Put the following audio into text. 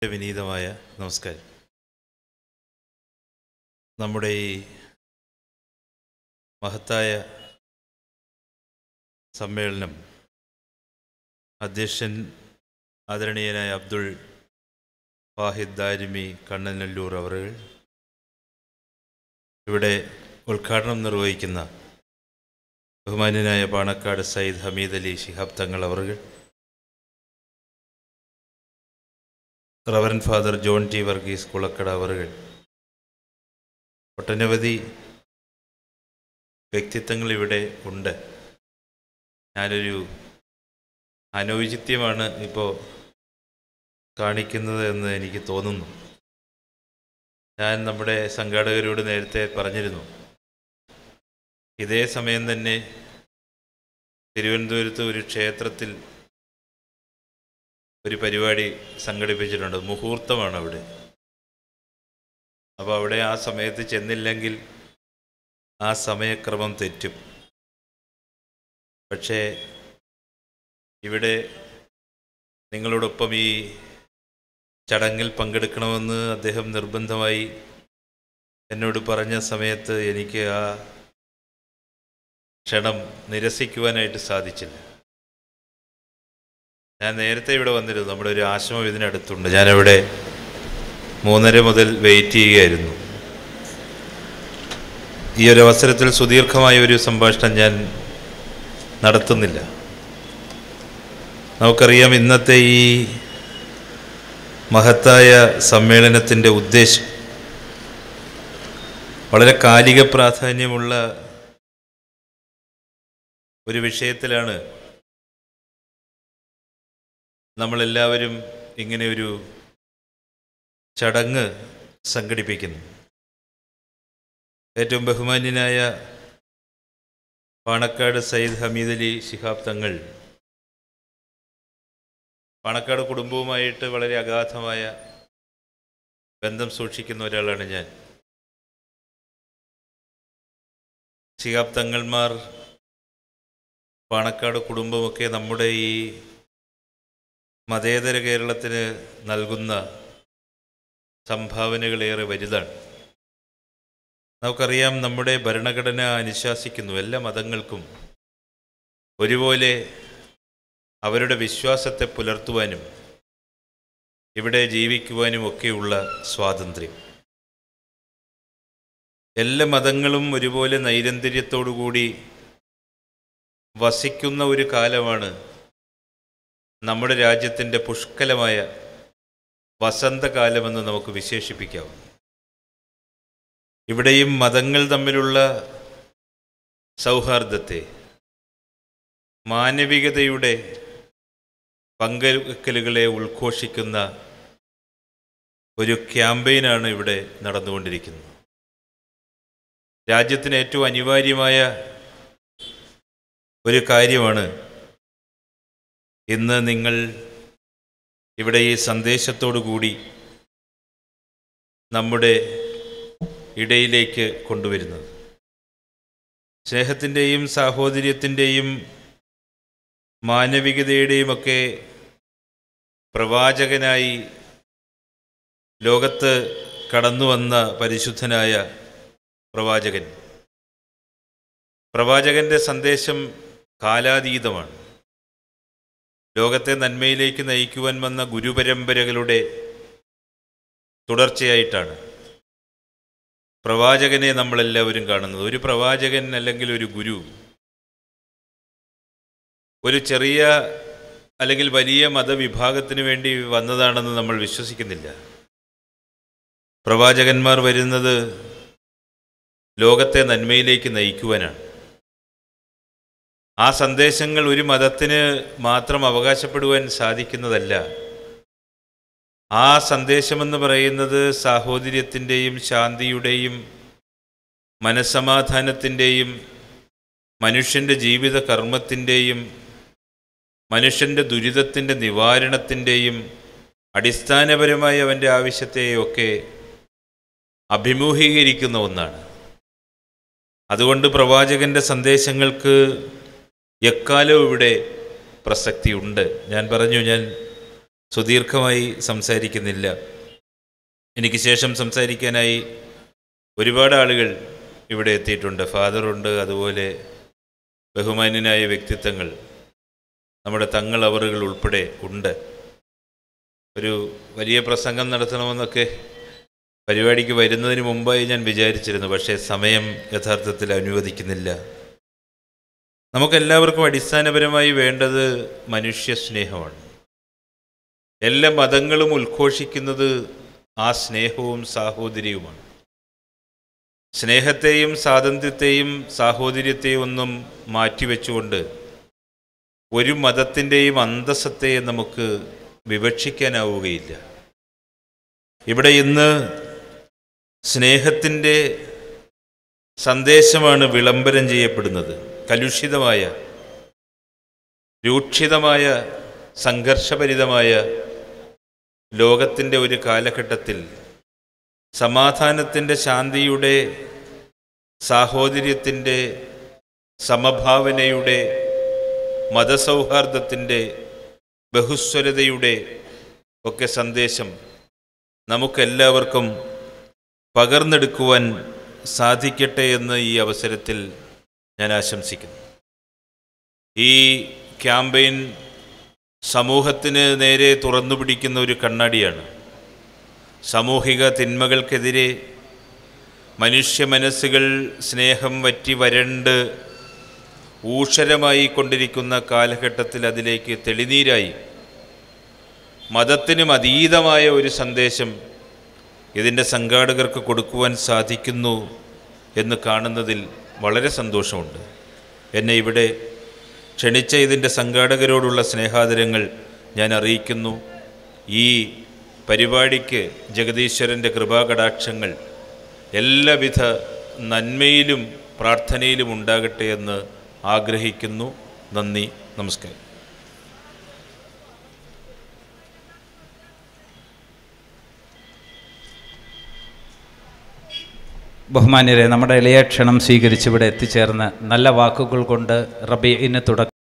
വിനീതമായ നമസ്കാരം നമ്മുടെ ഈ മഹത്തായ സമ്മേളനം അധ്യക്ഷൻ ആദരണീയനായ അബ്ദുൾ വാഹിദ് ദാരിമി കണ്ണനല്ലൂർ അവറുകൾ ഇവിടെ ഉദ്ഘാടനം നിർവഹിക്കുന്ന ബഹുമാന്യനായ പാണക്കാട് സയ്യിദ് ഹമീദ് അലി ശിഹാബ് തങ്ങൾ അവറുകൾ reverend father John T Varghese Kulakkada അവറുകൾ ഒട്ടനവധി വ്യക്തിത്വങ്ങൾ ഇവിടെ ഉണ്ട് ഞാനൊരു അനൗചിത്യമാണ് ഇപ്പോൾ കാണിക്കുന്നത് എന്ന് എനിക്ക് തോന്നുന്നു ഞാൻ നമ്മുടെ സംഘാടകരോട് നേരത്തെ പറഞ്ഞിരുന്നു ഇതേ സമയം തന്നെ തിരുവനന്തപുരത്ത് ഒരു ക്ഷേത്രത്തിൽ ഒരു പരിപാടി സംഘടിപ്പിച്ചിട്ടുണ്ട് മുഹൂർത്തമാണ് അവിടെ അപ്പോൾ അവിടെ ആ സമയത്ത് ചെന്നില്ലെങ്കിൽ ആ സമയക്രമം തെറ്റും പക്ഷേ ഇവിടെ നിങ്ങളോടൊപ്പം ഈ ചടങ്ങിൽ പങ്കെടുക്കണമെന്ന് അദ്ദേഹം നിർബന്ധമായി എന്നോട് പറഞ്ഞ സമയത്ത് എനിക്ക് ആ ക്ഷണം നിരസിക്കുവാനായിട്ട് സാധിച്ചില്ല ഞാൻ നേരത്തെ ഇവിടെ വന്നിരുന്നു നമ്മുടെ ഒരു ആശ്രമം ഇതിനടുത്തുണ്ട് ഞാനവിടെ മൂന്നര മുതൽ വെയിറ്റ് ചെയ്യുകയായിരുന്നു ഈ ഒരു അവസരത്തിൽ സുദീർഘമായ ഒരു സംഭാഷണം ഞാൻ നടത്തുന്നില്ല നമുക്കറിയാം ഇന്നത്തെ ഈ മഹത്തായ സമ്മേളനത്തിൻ്റെ ഉദ്ദേശം വളരെ കാലിക പ്രാധാന്യമുള്ള ഒരു വിഷയത്തിലാണ് നമ്മളെല്ലാവരും ഇങ്ങനെ ഒരു ചടങ്ങ് സംഘടിപ്പിക്കുന്നു ഏറ്റവും ബഹുമാന്യനായ പാണക്കാട് സയ്യിദ് ഹമീദ് അലി ശിഹാബ് തങ്ങൾ പാണക്കാട് കുടുംബവുമായിട്ട് വളരെ അഗാധമായ ബന്ധം സൂക്ഷിക്കുന്ന ഒരാളാണ് ഞാൻ ശിഹാബ് തങ്ങൾമാർ പാണക്കാട് കുടുംബമൊക്കെ നമ്മുടെ ഈ മതേതര കേരളത്തിന് നൽകുന്ന സംഭാവനകളേറെ വലുതാണ് നമുക്കറിയാം നമ്മുടെ ഭരണഘടന അനുശാസിക്കുന്നു എല്ലാ മതങ്ങൾക്കും ഒരുപോലെ അവരുടെ വിശ്വാസത്തെ പുലർത്തുവാനും ഇവിടെ ജീവിക്കുവാനും ഒക്കെയുള്ള സ്വാതന്ത്ര്യം എല്ലാ മതങ്ങളും ഒരുപോലെ നൈരന്തര്യത്തോടുകൂടി വസിക്കുന്ന ഒരു കാലമാണ് നമ്മുടെ രാജ്യത്തിൻ്റെ പുഷ്കലമായ വസന്തകാലമെന്ന് നമുക്ക് വിശേഷിപ്പിക്കാം ഇവിടെയും മതങ്ങൾ തമ്മിലുള്ള സൗഹാർദ്ദത്തെ മാനവികതയുടെ പങ്കെടുക്കലുകളെ ഉദ്ഘോഷിക്കുന്ന ഒരു ക്യാമ്പയിനാണ് ഇവിടെ നടന്നുകൊണ്ടിരിക്കുന്നത് രാജ്യത്തിന് ഏറ്റവും അനിവാര്യമായ ഒരു കാര്യമാണ് ഇന്ന് നിങ്ങൾ ഇവിടെ ഈ സന്ദേശത്തോടു കൂടി നമ്മുടെ ഇടയിലേക്ക് കൊണ്ടുവരുന്നത് സ്നേഹത്തിൻ്റെയും സാഹോദര്യത്തിൻ്റെയും മാനവികതയുടെയും ഒക്കെ പ്രവാചകനായി ലോകത്ത് കടന്നു വന്ന പരിശുദ്ധനായ പ്രവാചകൻ പ്രവാചകൻ്റെ സന്ദേശം കാലാതീതമാണ് ലോകത്തെ നന്മയിലേക്ക് നയിക്കുവാൻ വന്ന ഗുരുപരമ്പരകളുടെ തുടർച്ചയായിട്ടാണ് പ്രവാചകനെ നമ്മളെല്ലാവരും കാണുന്നത് ഒരു പ്രവാചകൻ അല്ലെങ്കിൽ ഒരു ഗുരു ഒരു ചെറിയ അല്ലെങ്കിൽ വലിയ മതവിഭാഗത്തിന് വേണ്ടി വന്നതാണെന്ന് നമ്മൾ വിശ്വസിക്കുന്നില്ല പ്രവാചകന്മാർ വരുന്നത് ലോകത്തെ നന്മയിലേക്ക് നയിക്കുവാനാണ് ആ സന്ദേശങ്ങൾ ഒരു മതത്തിന് മാത്രം അവകാശപ്പെടുവാൻ സാധിക്കുന്നതല്ല ആ സന്ദേശമെന്ന് പറയുന്നത് സാഹോദര്യത്തിൻ്റെയും ശാന്തിയുടെയും മനസ്സമാധാനത്തിൻ്റെയും മനുഷ്യൻ്റെ ജീവിത കർമ്മത്തിൻ്റെയും മനുഷ്യൻ്റെ ദുരിതത്തിൻ്റെ നിവാരണത്തിൻ്റെയും അടിസ്ഥാനപരമായ അവൻ്റെ ആവശ്യത്തെയൊക്കെ അഭിമുഖീകരിക്കുന്ന ഒന്നാണ് അതുകൊണ്ട് പ്രവാചകൻ്റെ സന്ദേശങ്ങൾക്ക് എക്കാലവും ഇവിടെ പ്രസക്തിയുണ്ട് ഞാൻ പറഞ്ഞു ഞാൻ സുദീർഘമായി സംസാരിക്കുന്നില്ല എനിക്ക് ശേഷം സംസാരിക്കാനായി ഒരുപാട് ആളുകൾ ഇവിടെ എത്തിയിട്ടുണ്ട് ഫാദറുണ്ട് അതുപോലെ ബഹുമാന്യനായ വ്യക്തിത്വങ്ങൾ നമ്മുടെ തങ്ങൾ അവറുകൾ ഉൾപ്പെടെ ഉണ്ട് ഒരു വലിയ പ്രസംഗം നടത്തണമെന്നൊക്കെ പരിപാടിക്ക് വരുന്നതിന് മുമ്പായി ഞാൻ വിചാരിച്ചിരുന്നു പക്ഷേ സമയം യഥാർത്ഥത്തിൽ അനുവദിക്കുന്നില്ല നമുക്കെല്ലാവർക്കും അടിസ്ഥാനപരമായി വേണ്ടത് മനുഷ്യ സ്നേഹമാണ് എല്ലാ മതങ്ങളും ഉദ്ഘോഷിക്കുന്നത് ആ സ്നേഹവും സാഹോദര്യവുമാണ് സ്നേഹത്തെയും സ്വാതന്ത്ര്യത്തെയും സാഹോദര്യത്തെയും ഒന്നും മാറ്റിവെച്ചുകൊണ്ട് ഒരു മതത്തിൻ്റെയും അന്തസ്സത്തെ നമുക്ക് വിവക്ഷിക്കാനാവുകയില്ല ഇവിടെ ഇന്ന് സ്നേഹത്തിൻ്റെ സന്ദേശമാണ് വിളംബരം ചെയ്യപ്പെടുന്നത് കലുഷിതമായ രൂക്ഷിതമായ സംഘർഷഭരിതമായ ലോകത്തിൻ്റെ ഒരു കാലഘട്ടത്തിൽ സമാധാനത്തിൻ്റെ ശാന്തിയുടെ സാഹോദര്യത്തിൻ്റെ സമഭാവനയുടെ മതസൗഹാർദ്ദത്തിൻ്റെ ബഹുസ്വരതയുടെ ഒക്കെ സന്ദേശം നമുക്കെല്ലാവർക്കും പകർന്നെടുക്കുവാൻ സാധിക്കട്ടെ എന്ന് ഈ അവസരത്തിൽ ഞാൻ ആശംസിക്കുന്നു ഈ ക്യാമ്പയിൻ സമൂഹത്തിന് നേരെ തുറന്നു പിടിക്കുന്ന ഒരു കണ്ണാടിയാണ് സാമൂഹിക തിന്മകൾക്കെതിരെ മനുഷ്യ മനസ്സുകൾ സ്നേഹം വറ്റി വരണ്ട് ഊഷരമായി കൊണ്ടിരിക്കുന്ന കാലഘട്ടത്തിൽ അതിലേക്ക് തെളിനീരായി മതത്തിനും അതീതമായ ഒരു സന്ദേശം ഇതിൻ്റെ സംഘാടകർക്ക് കൊടുക്കുവാൻ സാധിക്കുന്നു എന്ന് കാണുന്നതിൽ വളരെ സന്തോഷമുണ്ട് എന്നെ ഇവിടെ ക്ഷണിച്ച ഇതിൻ്റെ സംഘാടകരോടുള്ള സ്നേഹാദരങ്ങൾ ഞാൻ അറിയിക്കുന്നു ഈ പരിപാടിക്ക് ജഗദീശ്വരൻ്റെ കൃപാകടാക്ഷങ്ങൾ എല്ലാവിധ നന്മയിലും പ്രാർത്ഥനയിലും ഉണ്ടാകട്ടെ എന്ന് ആഗ്രഹിക്കുന്നു നന്ദി നമസ്കാരം ബഹുമാന്യരെ നമ്മുടെ ഇളയ ക്ഷണം സ്വീകരിച്ച് ഇവിടെ എത്തിച്ചേർന്ന് നല്ല വാക്കുകൾ കൊണ്ട് റബീഇന് തുടക്കം